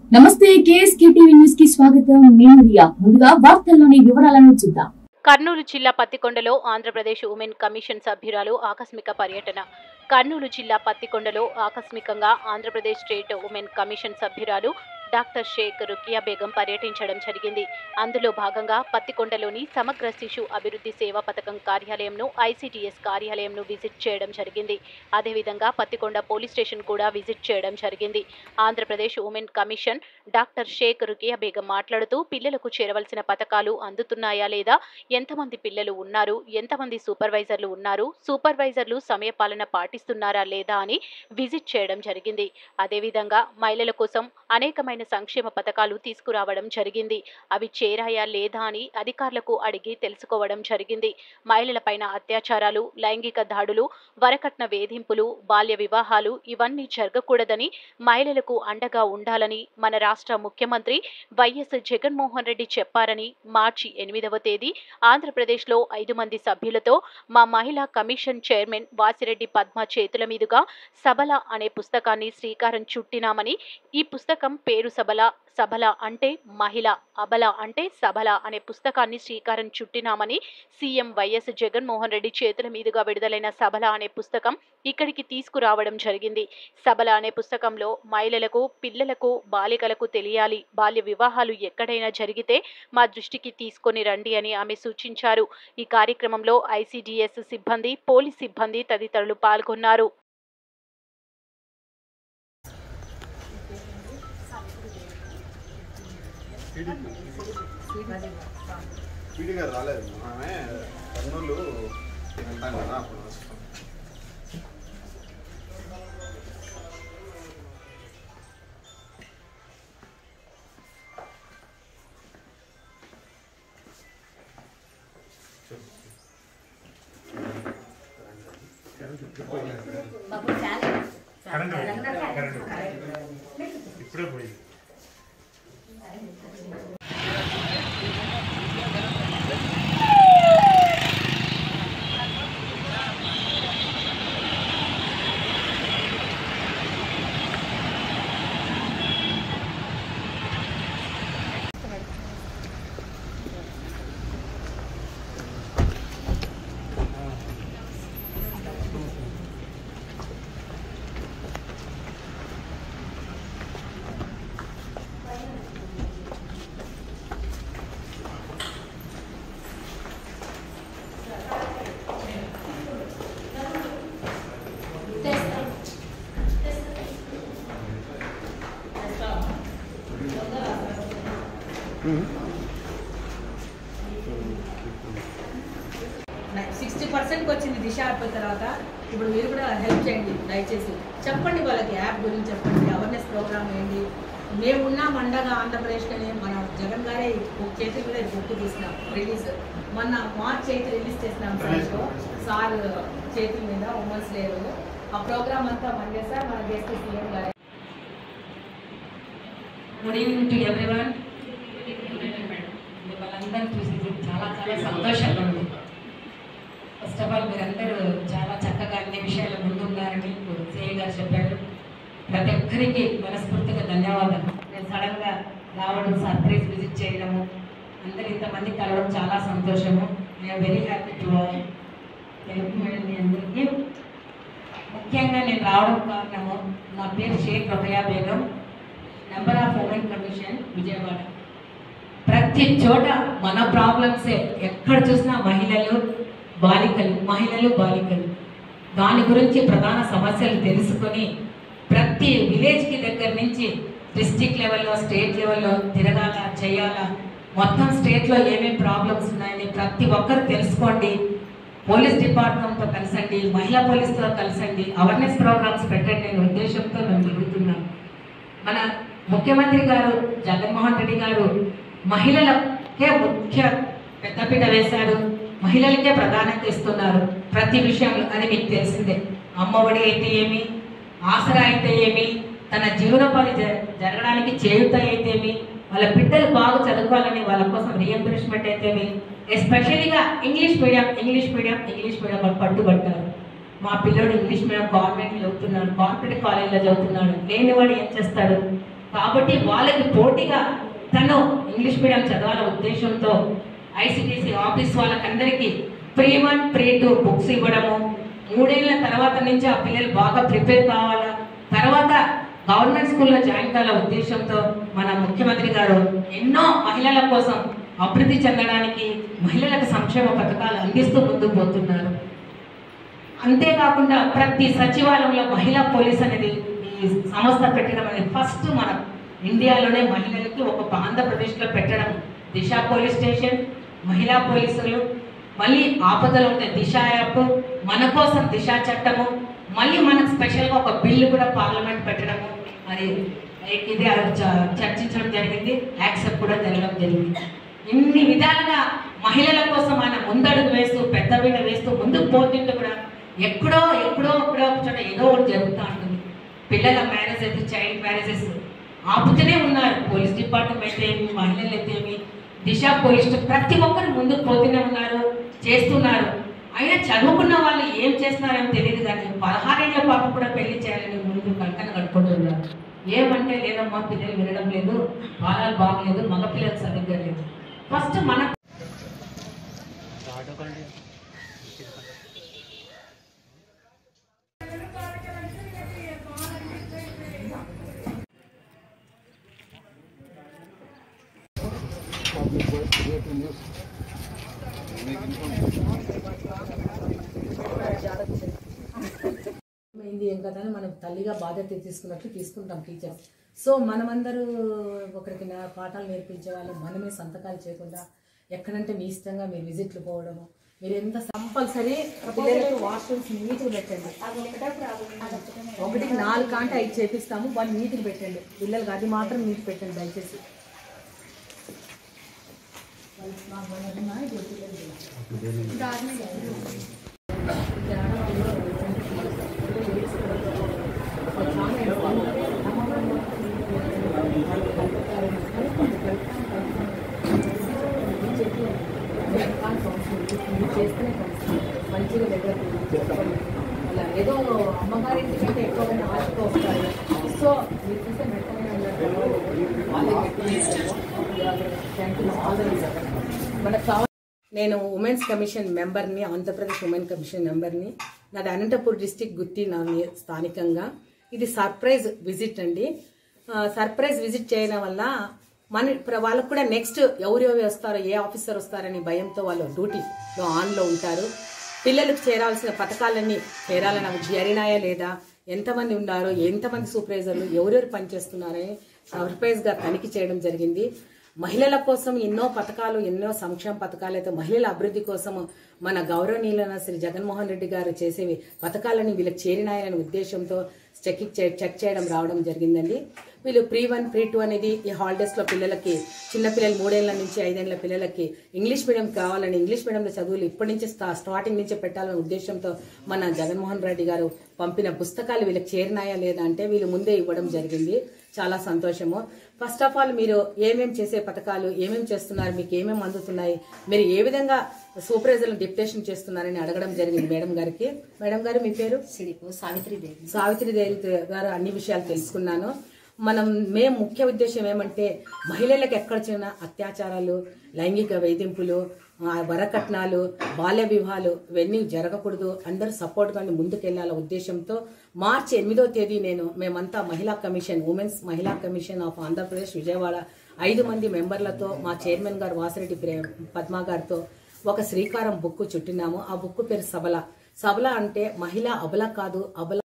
నమస్తే KSK TV news కి స్వాగతం నేను రియా ముందుగా వార్తల్లోని వివరాలను చూద్దాం కర్నూలు జిల్లా పత్తికొండలో ఆంధ్రప్రదేశ్ ఉమెన్ కమిషన్ సభ్యురాలు ఆకస్మిక పర్యటన కర్నూలు జిల్లా పత్తికొండలో ఆకస్మికంగా ఆంధ్రప్రదేశ్ స్టేట్ ఉమెన్ కమిషన్ సభ్యురాలు డాక్టర్ షేక్ రుకియా బేగం పర్యటించడం జరిగింది అందులో భాగంగా పత్తికొండలోని సమగ్ర శిశు అభివృద్ధి సేవా పథకం కార్యాలయంను ఐసీటీఎస్ కార్యాలయంను విజిట్ చేయడం జరిగింది అదేవిధంగా పత్తికొండ పోలీస్ స్టేషన్ కూడా విజిట్ చేయడం జరిగింది Andhra Pradesh women commission doctor Shaik Rukiya Begum మాట్లాడుతూ పిల్లలకు చేరవలసిన పథకాలు అందుతున్నాయా లేదా ఎంతమంది పిల్లలు ఉన్నారు ఎంతమంది సూపర్వైజర్లు ఉన్నారు సూపర్వైజర్లు సమయపాలన పాటిస్తున్నారా లేదా అని విజిట్ చేయడం జరిగింది అదేవిధంగా మహిళల కోసం అనేకమైన సంక్షేమ పథకాలు తీసుకురావడం జరిగింది అవి చేరాయా లేదా అని అధికారులకు అడిగి తెలుసుకోవడం జరిగింది మహిళలపైన అత్యాచారాలు లైంగిక దాడులు వరకట్న వేధింపులు బాల్య వివాహాలు ఇవన్నీ జరగకూడదని మహిళలకు అండగా ఉండాలని మన రాష్ట్ర ముఖ్యమంత్రి వైఎస్ జగన్మోహన్ రెడ్డి చెప్పారని మార్చి ఎనిమిదవ తేదీ ఆంధ్రప్రదేశ్లో ఐదు మంది సభ్యులతో మా మహిళా కమిషన్ చైర్మన్ వాసిరెడ్డి పద్మ చేతుల మీదుగా సబల అనే పుస్తకాన్ని శ్రీకారం చుట్టినామని ఈ పుస్తకం పేరు సబల సబల అంటే మహిళ అబల అంటే సబల అనే పుస్తకాన్ని శ్రీకారం చుట్టినామని సీఎం వైఎస్ జగన్మోహన్ రెడ్డి చేతుల మీదుగా విడుదలైన సబల అనే పుస్తకం ఇక్కడికి తీసుకురావడం జరిగింది సబల అనే పుస్తకంలో మహిళలకు పిల్లలకు బాలికలకు తెలియాలి బాల్య వివాహాలు ఎక్కడైనా జరిగితే మా దృష్టికి తీసుకొని రండి అని ఆమె సూచించారు ఈ కార్యక్రమంలో ఐసీడీఎస్ సిబ్బంది పోలీస్ సిబ్బంది తదితరులు పాల్గొన్నారు పీడి గారు రాలేదు ఆమె కర్నూలు వెళ్తాం కదా అప్పుడు వస్తాం ఇప్పుడే పోయింది సిక్స్టీ పర్సెంట్కి వచ్చింది దిశ అయిపోయిన తర్వాత ఇప్పుడు మీరు కూడా హెల్ప్ చేయండి దయచేసి చెప్పండి వాళ్ళకి యాప్ గురించి చెప్పండి అవేర్నెస్ ప్రోగ్రామ్ ఏంటి మేము ఉన్నాం అండగా ఆంధ్రప్రదేశ్లోనే మన జగన్ గారే ఒక చేతి మీద బుక్ తీసినాం రిలీజ్ మొన్న మార్చ్ ఎయిత్ రిలీజ్ చేసినాం సార్ సార్ చేతుల మీద ఉమెన్స్ లేరు ఆ ప్రోగ్రామ్ అంతా మండే సార్ మన దేశ సీఎం గారే గుడ్ ఈవినింగ్ టు ఎవ్రీవన్ మిమ్మల్ని అందరినీ చూసి చాలా చాలా సంతోషంగా ఉంది ఫస్ట్ ఆఫ్ ఆల్ మీరందరూ చాలా చక్కగా అన్ని విషయాలు ముందున్నారని ఇప్పుడు సిఐ గారు చెప్పారు ప్రతి ఒక్కరికి మనస్ఫూర్తిగా ధన్యవాదాలు నేను సడన్గా రావడం సర్ప్రైజ్ విజిట్ చేయడము అందరు ఇంతమంది కలవడం చాలా సంతోషము నేను very happy to help madam మీ అందరికీ ముఖ్యంగా నేను రావడం కారణము నా పేరు Shaik Rukiya Begum member of women commission Vijayawada ప్రతి చోట మన ప్రాబ్లమ్సే ఎక్కడ చూసినా మహిళలు బాలికలు మహిళలు బాలికలు దాని గురించి ప్రధాన సమస్యలు తెలుసుకొని ప్రతి విలేజ్కి దగ్గర నుంచి డిస్టిక్ లెవెల్లో స్టేట్ లెవెల్లో తిరగాల చేయాలా మొత్తం స్టేట్లో ఏమేమి ప్రాబ్లమ్స్ ఉన్నాయని ప్రతి ఒక్కరు తెలుసుకోండి పోలీస్ డిపార్ట్మెంట్తో కలిసండి మహిళా పోలీస్తో కలిసండి అవేర్నెస్ ప్రోగ్రామ్స్ పెట్టండి అనే ఉద్దేశంతో మేము తిరుగుతున్నాం మన ముఖ్యమంత్రి గారు జగన్మోహన్ రెడ్డి గారు మహిళలకే ముఖ్య పెద్దపీట వేశారు మహిళలకే ప్రాధాన్యత ఇస్తున్నారు ప్రతి విషయంలో అది మీకు తెలిసిందే అమ్మఒడి అయితే ఏమి ఆసరా అయితే ఏమి తన జీవనోపాధి జ- జరగడానికి చేయుత అయితేమి వాళ్ళ బిడ్డలు బాగా చదువుకోవాలని వాళ్ళ కోసం రియంబర్స్మెంట్ అయితేమి ఎస్పెషలీగా English medium English medium English medium వాళ్ళు పట్టుబట్టారు మా పిల్లోడు ఇంగ్లీష్ మీడియం గవర్నమెంట్ చదువుతున్నాడు కార్పొరేట్ కాలేజీలో చదువుతున్నాడు లేనివాడు ఏం చేస్తాడు కాబట్టి వాళ్ళకి పోటీగా తను ఇంగ్లీష్ మీడియం చదవాల ఉద్దేశంతో ఐసిడిసి ఆఫీస్ వాళ్ళకందరికీ pre one pre two books ఇవ్వడము మూడేళ్ల తర్వాత నుంచి ఆ పిల్లలు బాగా ప్రిపేర్ కావాలా తర్వాత గవర్నమెంట్ స్కూల్లో జాయిన్ కావాల ఉద్దేశంతో మన ముఖ్యమంత్రి గారు ఎన్నో మహిళల కోసం అభివృద్ధి చెందడానికి మహిళలకు సంక్షేమ పథకాలు అందిస్తూ ముందుకు పోతున్నారు అంతేకాకుండా ప్రతి సచివాలయంలో మహిళా పోలీస్ అనేది ఈ సంస్థ పెట్టడం అనేది ఫస్ట్ మన ఇండియాలోనే మహిళలకి ఒక ఆంధ్రప్రదేశ్లో పెట్టడం దిశ పోలీస్ స్టేషన్ మహిళా పోలీసులు మళ్ళీ ఆపదలో ఉండే దిశ యాప్ మన కోసం దిశ చట్టము మళ్ళీ మనకు స్పెషల్గా ఒక బిల్లు కూడా పార్లమెంట్ పెట్టడము మరి ఇది చ- చర్చించడం జరిగింది యాక్సెప్ట్ కూడా జరగడం జరిగింది ఇన్ని విధాలుగా మహిళల కోసం ఆయన ముందడుగు వేస్తూ పెద్ద బిడ్డ వేస్తూ ముందుకు పోతుంటే కూడా ఎక్కడో ఎక్కడో ఎక్కడో ఒక చోట ఏదో ఒకటి జరుగుతూ ఉంటుంది పిల్లల మ్యారేజ్ అయితే చైల్డ్ మ్యారేజెస్ ఆపుతూనే ఉన్నారు పోలీస్ డిపార్ట్మెంట్ ఏమి మహిళలు అయితే ఏమి దిశ పోలీస్ ప్రతి ఒక్కరు ముందుకు పోతూనే ఉన్నారు చేస్తున్నారు అయినా చదువుకున్న వాళ్ళు ఏం చేస్తున్నారో తెలియదు కానీ పదహారేళ్ల పాప కూడా పెళ్లి చేయాలని ముందు కల్కన కట్టుకుంటున్నారు ఏమంటే లేదమ్మా పిల్లలు వినడం లేదు బాలాలు బాగలేదు మగ పిల్లలు సరిగ్గా లేదు ఫస్ట్ మన ఏమైంది ఏం కదా అని మనం తల్లిగా బాధ్యత తీసుకున్నట్లు తీసుకుంటాం టీచర్స్ సో మనమందరూ ఒకరికి నా పాఠాలు నేర్పించే వాళ్ళు మనమే సంతకాలు చేయకుండా ఎక్కడంటే మీ ఇష్టంగా మీరు విజిట్లు పోవడము మీరు ఎంత కంపల్సరీ పిల్లలకు వాష్రూమ్స్ నీట్గా పెట్టండి ఒకటికి నాలుగు కాంట ఐదు చేపిస్తాము వాళ్ళు నీట్గా పెట్టండి పిల్లలకి అది మాత్రం నీట్ పెట్టండి దయచేసి చేస్తేనే మంచిగా దగ్గర అలా ఏదో అమ్మగారింటి కంటే ఎక్కువగా ఆశతో వస్తారు సో మీరు చూస్తే మెత్తగా మనకు కావాలి నేను ఉమెన్స్ కమిషన్ మెంబర్ని ఆంధ్రప్రదేశ్ ఉమెన్ కమిషన్ మెంబర్ని నాది అనంతపూర్ డిస్టిక్ గుత్తి నా ని- స్థానికంగా ఇది సర్ప్రైజ్ విజిట్ అండి ఆ, సర్ప్రైజ్ విజిట్ చేయడం వల్ల మన ప్ర- వాళ్ళకు కూడా నెక్స్ట్ ఎవరెవరు వస్తారో ఏ ఆఫీసర్ వస్తారని భయంతో వాళ్ళు డ్యూటీలో ఆన్లో ఉంటారు పిల్లలకు చేరాల్సిన పథకాలన్నీ చేరాలని అవి జరినాయా లేదా ఎంతమంది ఉన్నారు ఎంతమంది సూపర్వైజర్లు ఎవరెవరు పనిచేస్తున్నారని సర్ప్రైజ్గా తనిఖీ చేయడం జరిగింది మహిళల కోసం ఎన్నో పథకాలు ఎన్నో సంక్షేమ పథకాలు అయితే మహిళల అభివృద్ధి కోసం మన గౌరవనీయులైన శ్రీ జగన్మోహన్ రెడ్డి గారు చేసేవి పథకాలని వీళ్ళకి చేరినాయనే ఉద్దేశంతో చెక్ చే- చెక్ చేయడం రావడం జరిగిందండి వీళ్ళు ప్రీ వన్ ప్రీ టూ అనేది ఈ హాలిడేస్ లో పిల్లలకి చిన్న పిల్లలు మూడేళ్ల నుంచి ఐదేళ్ల పిల్లలకి ఇంగ్లీష్ మీడియం కావాలని ఇంగ్లీష్ మీడియంలో చదువులు ఇప్పటి నుంచి స్టా- స్టార్టింగ్ నుంచి పెట్టాలనే ఉద్దేశంతో మన జగన్మోహన్ రెడ్డి గారు పంపిన పుస్తకాలు వీళ్ళకి చేరినాయా లేదా అంటే వీళ్ళు ముందే ఇవ్వడం జరిగింది చాలా సంతోషము ఫస్ట్ ఆఫ్ ఆల్ మీరు ఏమేం చేసే పథకాలు ఏమేం చేస్తున్నారు మీకు ఏమేమి అందుతున్నాయి మీరు ఏ విధంగా సూపర్వైజర్లు డిప్యుటేషన్ చేస్తున్నారని అడగడం జరిగింది మేడం గారికి మేడం గారు మీ పేరు సిడిపు సావిత్రిదేవి సావిత్రిదేవి గారు అన్ని విషయాలు తెలుసుకున్నాను మనం మేము ముఖ్య ఉద్దేశం ఏమంటే మహిళలకు ఎక్కడ చిన్న అత్యాచారాలు లైంగిక వేధింపులు ఆ, వరకట్నాలు బాల్య వివాహాలు ఇవన్నీ జరగకూడదు అందరూ సపోర్ట్ కానీ ముందుకెళ్లాల ఉద్దేశంతో మార్చి ఎనిమిదో తేదీ నేను మేమంతా మహిళా కమిషన్ ఉమెన్స్ మహిళా కమిషన్ ఆఫ్ ఆంధ్రప్రదేశ్ విజయవాడ ఐదు మంది మెంబర్లతో మా చైర్మన్ గారు వాసిరెడ్డి ప్రే- పద్మ గారితో ఒక శ్రీకారం బుక్ చుట్టినాము ఆ బుక్ పేరు సబల సబల అంటే మహిళ అబల కాదు అబల